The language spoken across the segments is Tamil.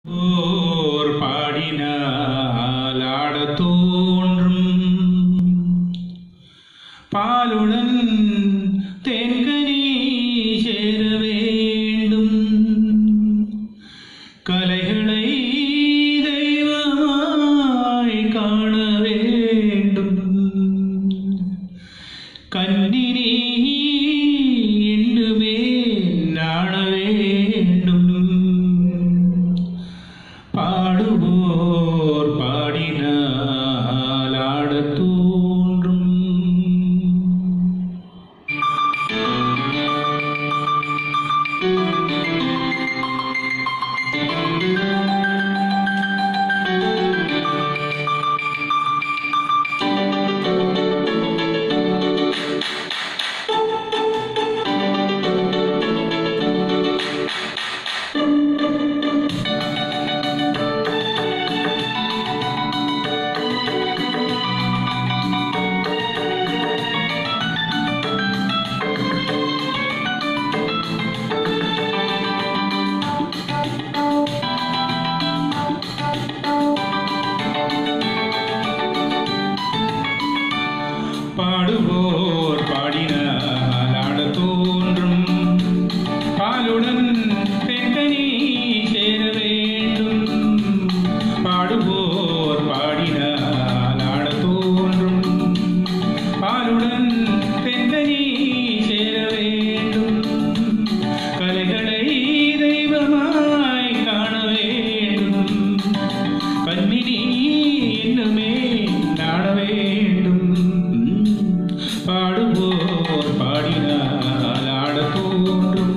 ஓர் பாடினால் ஆடத் தோன்றும் பாலுடன் தேன்கனி சேர வேண்டும் கலைகளை தெய்வமாய் காண வேண்டும் கண்ணினி என்னுமே நாண வேண்டும் பாடுவோர் பாடினால் ஆடத் தோன்றும் பாடுவோர் பாடினால் ஆடத் தோன்றும் பாலுடன் தென்கனி சேர வேண்டும் பாடுவோர் பாடினால் ஆடத் தோன்றும் பாலுடன் தென்கனி சேர வேண்டும் கலைகளை தெய்வமாய் காண வேண்டும் கண்ணினி என்னுமே நாட வேண்டும் பாடுவோர் பாடினால் ஆடத் தோன்றும்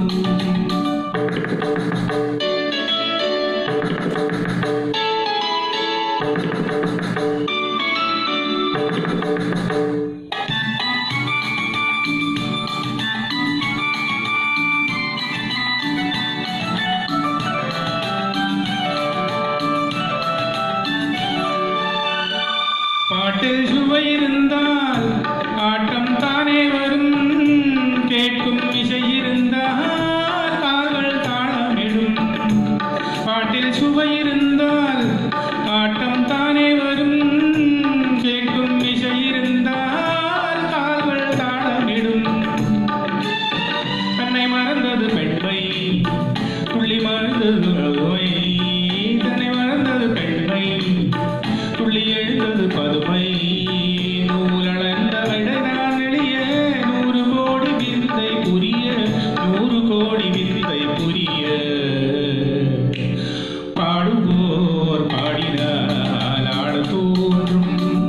பாட்டில் சுவை இருந்தால் ஆட்டம் தானே வரும் கேட்கும் இசை இருந்தால் கால்கள் தாளமிடும் பாட்டில் சுவை இருந்தால் ஆட்டம் தானே வரும் கேட்கும் இசை இருந்தால் கால்கள் தாளமிடும் தன்னை மறந்தது பெண்மை துள்ளி மறந்தது அழுவை தன்னை மறந்தது பெண்மை துள்ளி எழுந்தது பதுமை நூலளந்த விடைதான் எளிய நூறு கோடி விந்தை புரிய நூறு கோடி விந்தை புரிய பாடுவோர் பாடினால் ஆடத் தோன்றும்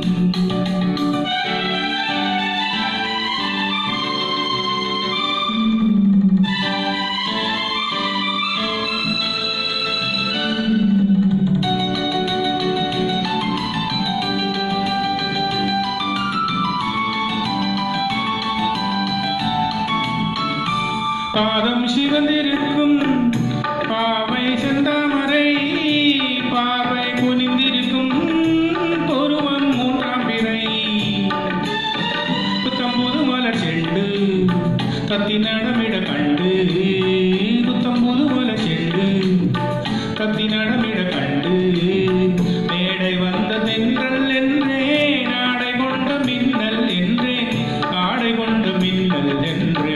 பாதம் சிவந்திருக்கும் பாவை செந்தாமரை பார்வை குனிந்திருக்கும் பொருவம் மூன்றாம் பிறை புத்தம்புது மலர் செண்டு கத்தி நடமிட கண்டு புத்தம்புது மலர் செண்டு கத்தி நடமிட கண்டு மேடை வந்த தென்றல் என்றே நாடை கொண்ட மின்னல் என்றே ஆடை கொண்ட மின்னல் என்றே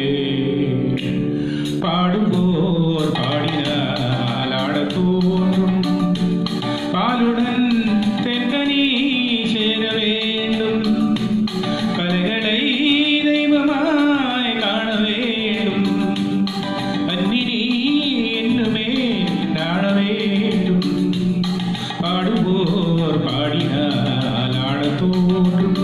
பாடுவோர் பாடினால் ஆடத் தோன்றும் பாலுடன் தென்கனி சேர வேண்டும் கலைகளை தெய்வமாய் காண வேண்டும் அந்நினி என்னுமே நாட வேண்டும் பாடுவோர் பாடினால் ஆடத் தோன்றும்